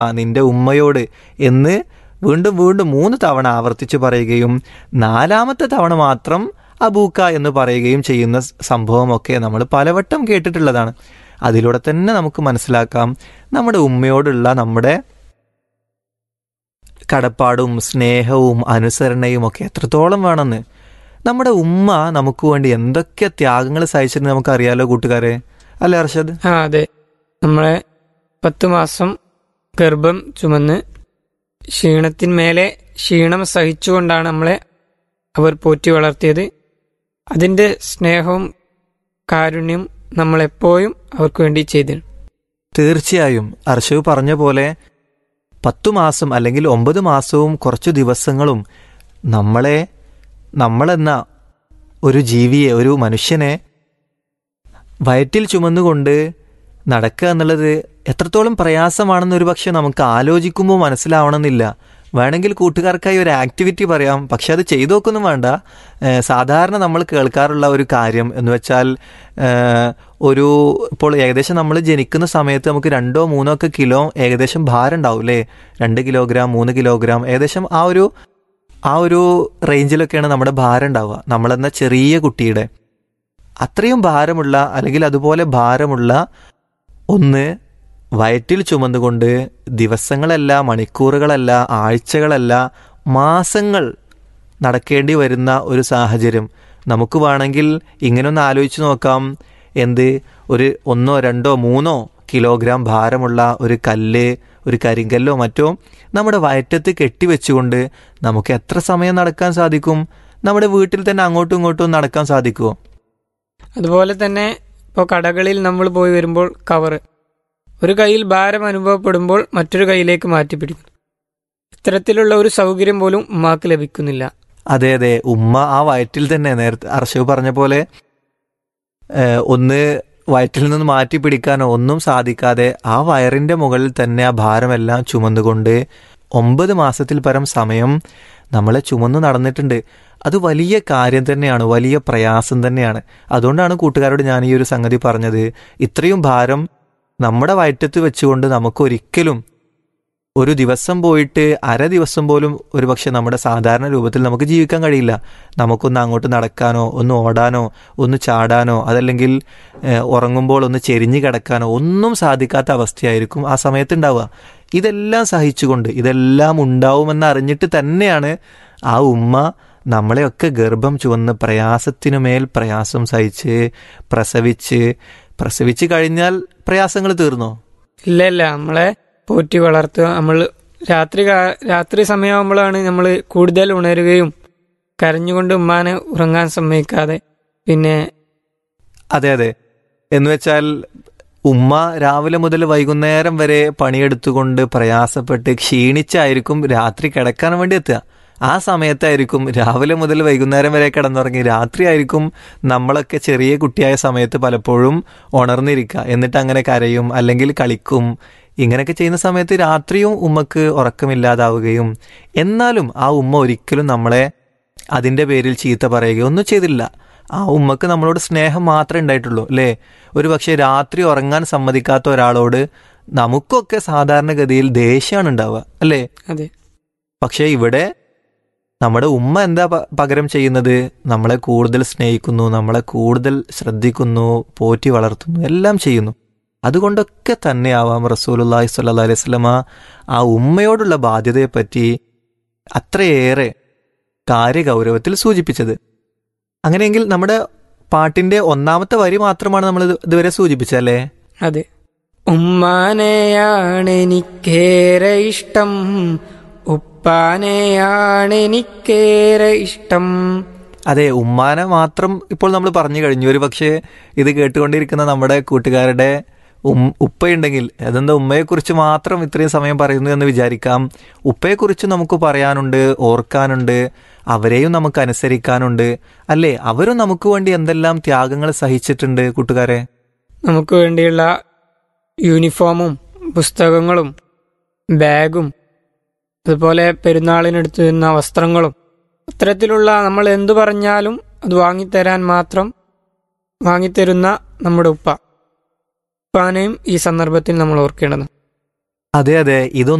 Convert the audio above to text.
ആ, നിന്റെ ഉമ്മയോട് എന്ന് വീണ്ടും വീണ്ടും മൂന്ന് തവണ ആവർത്തിച്ച് പറയുകയും നാലാമത്തെ തവണ മാത്രം അബൂക്ക എന്ന് പറയുകയും ചെയ്യുന്ന സ് സംഭവമൊക്കെ നമ്മൾ പലവട്ടം കേട്ടിട്ടുള്ളതാണ് അതിലൂടെ തന്നെ നമുക്ക് മനസ്സിലാക്കാം നമ്മുടെ ഉമ്മയോടുള്ള നമ്മുടെ കടപ്പാടും സ്നേഹവും അനുസരണയും ഒക്കെ എത്രത്തോളം വേണമെന്ന് നമ്മുടെ ഉമ്മ നമുക്ക് വേണ്ടി എന്തൊക്കെ ത്യാഗങ്ങൾ സഹിച്ചിട്ട് നമുക്കറിയാലോ കൂട്ടുകാരെ അല്ലേ അർഷദ് ആ അതെ നമ്മളെ പത്ത് മാസം ഗർഭം ചുമന്ന് ക്ഷീണത്തിന്മേലെ ക്ഷീണം സഹിച്ചുകൊണ്ടാണ് നമ്മളെ അവർ പോറ്റി വളർത്തിയത് അതിൻ്റെ സ്നേഹവും കാരുണ്യം നമ്മളെപ്പോഴും അവർക്ക് വേണ്ടി ചെയ്തിരുന്നു തീർച്ചയായും അർഷവ് പറഞ്ഞ പോലെ പത്തു മാസം അല്ലെങ്കിൽ ഒമ്പത് മാസവും കുറച്ചു ദിവസങ്ങളും നമ്മളെ നമ്മളെന്ന ഒരു ജീവിയെ ഒരു മനുഷ്യനെ വയറ്റിൽ ചുമന്നുകൊണ്ട് നടക്കുക എന്നുള്ളത് എത്രത്തോളം പ്രയാസമാണെന്ന് ഒരു പക്ഷെ നമുക്ക് ആലോചിക്കുമ്പോൾ മനസ്സിലാവണമെന്നില്ല വേണമെങ്കിൽ കൂട്ടുകാർക്കായി ഒരു ആക്ടിവിറ്റി പറയാം പക്ഷെ അത് ചെയ്തു നോക്കൊന്നും വേണ്ട ഏഹ് സാധാരണ നമ്മൾ കേൾക്കാറുള്ള ഒരു കാര്യം എന്ന് വെച്ചാൽ ഏഹ് ഒരു ഇപ്പോൾ ഏകദേശം നമ്മൾ ജനിക്കുന്ന സമയത്ത് നമുക്ക് രണ്ടോ മൂന്നോ ഒക്കെ കിലോ ഏകദേശം ഭാരം ഉണ്ടാവും അല്ലേ രണ്ട് കിലോഗ്രാം മൂന്ന് കിലോഗ്രാം ഏകദേശം ആ ഒരു ആ ഒരു റേഞ്ചിലൊക്കെയാണ് നമ്മുടെ ഭാരം ഉണ്ടാവുക നമ്മളെന്ന ചെറിയ കുട്ടിയുടെ അത്രയും ഭാരമുള്ള അല്ലെങ്കിൽ അതുപോലെ ഭാരമുള്ള ഒന്ന് വയറ്റിൽ ചുമന്നുകൊണ്ട് ദിവസങ്ങളല്ല മണിക്കൂറുകളല്ല ആഴ്ചകളല്ല മാസങ്ങൾ നടക്കേണ്ടി വരുന്ന ഒരു സാഹചര്യം നമുക്ക് വേണമെങ്കിൽ ഇങ്ങനെ ഒന്ന് ആലോചിച്ച് നോക്കാം എന്ത് ഒരു ഒന്നോ രണ്ടോ മൂന്നോ കിലോഗ്രാം ഭാരമുള്ള ഒരു കല്ല് ഒരു കരിങ്കല്ലോ മറ്റോ നമ്മുടെ വയറ്റത്ത് കെട്ടിവെച്ചുകൊണ്ട് നമുക്ക് എത്ര സമയം നടക്കാൻ സാധിക്കും നമ്മുടെ വീട്ടിൽ തന്നെ അങ്ങോട്ടും ഇങ്ങോട്ടും നടക്കാൻ സാധിക്കുമോ അതുപോലെ തന്നെ ഇപ്പോൾ കടകളിൽ നമ്മൾ പോയി വരുമ്പോൾ കവറ് ഒരു കയ്യിൽ ഭാരം അനുഭവപ്പെടുമ്പോൾ മറ്റൊരു കൈയിലേക്ക് മാറ്റിപ്പിടിക്കുന്നു ഇത്തരത്തിലുള്ള ഒരു സൗകര്യം പോലും ഉമ്മാക്ക് ലഭിക്കുന്നില്ല അതെ അതെ ഉമ്മ ആ വയറ്റിൽ തന്നെ നേരത്തെ അർഷവ് പറഞ്ഞ പോലെ ഏഹ്, ഒന്ന് വയറ്റിൽ നിന്ന് മാറ്റി പിടിക്കാനോ ഒന്നും സാധിക്കാതെ ആ വയറിന്റെ മുകളിൽ തന്നെ ആ ഭാരമെല്ലാം ചുമന്നുകൊണ്ട് ഒമ്പത് മാസത്തിൽ പരം സമയം നമ്മളെ ചുമന്ന് നടന്നിട്ടുണ്ട് അത് വലിയ കാര്യം തന്നെയാണ് വലിയ പ്രയാസം തന്നെയാണ് അതുകൊണ്ടാണ് കൂട്ടുകാരോട് ഞാൻ ഈ ഒരു സംഗതി പറഞ്ഞത് ഇത്രയും ഭാരം നമ്മുടെ വയറ്റത്ത് വെച്ചുകൊണ്ട് നമുക്കൊരിക്കലും ഒരു ദിവസം പോയിട്ട് അര ദിവസം പോലും ഒരുപക്ഷെ നമ്മുടെ സാധാരണ രൂപത്തിൽ നമുക്ക് ജീവിക്കാൻ കഴിയില്ല നമുക്കൊന്ന് അങ്ങോട്ട് നടക്കാനോ ഒന്ന് ഓടാനോ ഒന്ന് ചാടാനോ അതല്ലെങ്കിൽ ഏഹ്, ഉറങ്ങുമ്പോൾ ഒന്ന് ചെരിഞ്ഞു കിടക്കാനോ ഒന്നും സാധിക്കാത്ത അവസ്ഥയായിരിക്കും ആ സമയത്ത് ഉണ്ടാവുക ഇതെല്ലാം സഹിച്ചുകൊണ്ട് ഇതെല്ലാം ഉണ്ടാവുമെന്ന് അറിഞ്ഞിട്ട് തന്നെയാണ് ആ ഉമ്മ നമ്മളെയൊക്കെ ഗർഭം ചുവന്ന് പ്രയാസത്തിനു മേൽ പ്രയാസം സഹിച്ച് പ്രസവിച്ച് പ്രസവിച്ച് കഴിഞ്ഞാൽ പ്രയാസങ്ങൾ തീർന്നോ ഇല്ല ഇല്ല നമ്മളെ പോറ്റി വളർത്തുക നമ്മൾ രാത്രി കാ- രാത്രി സമയമാകുമ്പോഴാണ് നമ്മൾ കൂടുതൽ ഉണരുകയും കരഞ്ഞുകൊണ്ട് ഉമ്മാനെ ഉറങ്ങാൻ സമ്മതിക്കാതെ പിന്നെ അതെ അതെ എന്ന് വെച്ചാൽ ഉമ്മ രാവിലെ മുതൽ വൈകുന്നേരം വരെ പണിയെടുത്തുകൊണ്ട് പ്രയാസപ്പെട്ട് ക്ഷീണിച്ചായിരിക്കും രാത്രി കിടക്കാൻ വേണ്ടി എത്തുക ആ സമയത്തായിരിക്കും രാവിലെ മുതൽ വൈകുന്നേരം വരെ കിടന്നുറങ്ങി രാത്രിയായിരിക്കും നമ്മളൊക്കെ ചെറിയ കുട്ടിയായ സമയത്ത് പലപ്പോഴും ഉണർന്നിരിക്കുക എന്നിട്ട് അങ്ങനെ കരയും അല്ലെങ്കിൽ കളിക്കും ഇങ്ങനെയൊക്കെ ചെയ്യുന്ന സമയത്ത് രാത്രിയും ഉമ്മക്ക് ഉറക്കമില്ലാതാവുകയും എന്നാലും ആ ഉമ്മ ഒരിക്കലും നമ്മളെ അതിന്റെ പേരിൽ ചീത്ത പറയുകയോ ഒന്നും ചെയ്തില്ല ആ ഉമ്മക്ക് നമ്മളോട് സ്നേഹം മാത്രമേ ഉണ്ടായിട്ടുള്ളൂ അല്ലേ ഒരു പക്ഷേ രാത്രി ഉറങ്ങാൻ സമ്മതിക്കാത്ത ഒരാളോട് നമുക്കൊക്കെ സാധാരണഗതിയിൽ ദേഷ്യമാണ് ഉണ്ടാവുക അല്ലേ അതെ പക്ഷേ ഇവിടെ നമ്മുടെ ഉമ്മ എന്താ പ- പകരം ചെയ്യുന്നത് നമ്മളെ കൂടുതൽ സ്നേഹിക്കുന്നു നമ്മളെ കൂടുതൽ ശ്രദ്ധിക്കുന്നു പോറ്റി വളർത്തുന്നു എല്ലാം ചെയ്യുന്നു അതുകൊണ്ടൊക്കെ തന്നെയാവാം റസൂലുള്ളാഹി സ്വല്ലല്ലാഹി അലൈഹി വസല്ലമ ആ ഉമ്മയോടുള്ള ബാധ്യതയെപ്പറ്റി അത്രയേറെ കാര്യഗൗരവത്തിൽ സൂചിപ്പിച്ചത് അങ്ങനെയെങ്കിൽ നമ്മുടെ പാട്ടിന്റെ ഒന്നാമത്തെ വരി മാത്രമാണ് നമ്മൾ ഇത് ഇതുവരെ സൂചിപ്പിച്ചല്ലേ അതെ ഉമ്മാനെയാണ് എനിക്കേറെ ഇഷ്ടം ഉപ്പാനെയാണ് എനിക്കേറെ ഇഷ്ടം അതെ ഉമ്മാനെ മാത്രം ഇപ്പോൾ നമ്മൾ പറഞ്ഞു കഴിഞ്ഞു ഒരു പക്ഷേ ഇത് കേട്ടുകൊണ്ടിരിക്കുന്ന നമ്മുടെ കൂട്ടുകാരുടെ ഉം ഉപ്പയുണ്ടെങ്കിൽ അതെന്താ ഉമ്മയെക്കുറിച്ച് മാത്രം ഇത്രയും സമയം പറയുന്നു എന്ന് വിചാരിക്കാം ഉപ്പയെക്കുറിച്ച് നമുക്ക് പറയാനുണ്ട് ഓർക്കാനുണ്ട് അവരെയും നമുക്ക് അനുസരിക്കാനുണ്ട് അല്ലേ അവരും നമുക്ക് വേണ്ടി എന്തെല്ലാം ത്യാഗങ്ങൾ സഹിച്ചിട്ടുണ്ട് കൂട്ടുകാരെ നമുക്ക് വേണ്ടിയുള്ള യൂണിഫോമും പുസ്തകങ്ങളും ബാഗും അതുപോലെ പെരുന്നാളിനെടുത്ത് വരുന്ന വസ്ത്രങ്ങളും അത്തരത്തിലുള്ള നമ്മൾ എന്തു പറഞ്ഞാലും അത് വാങ്ങിത്തരാൻ മാത്രം വാങ്ങിത്തരുന്ന നമ്മുടെ ഉപ്പ ഉപ്പാനെയും ഈ സന്ദർഭത്തിൽ നമ്മൾ ഓർക്കേണ്ടത് അതെ അതെ ഇതൊന്നും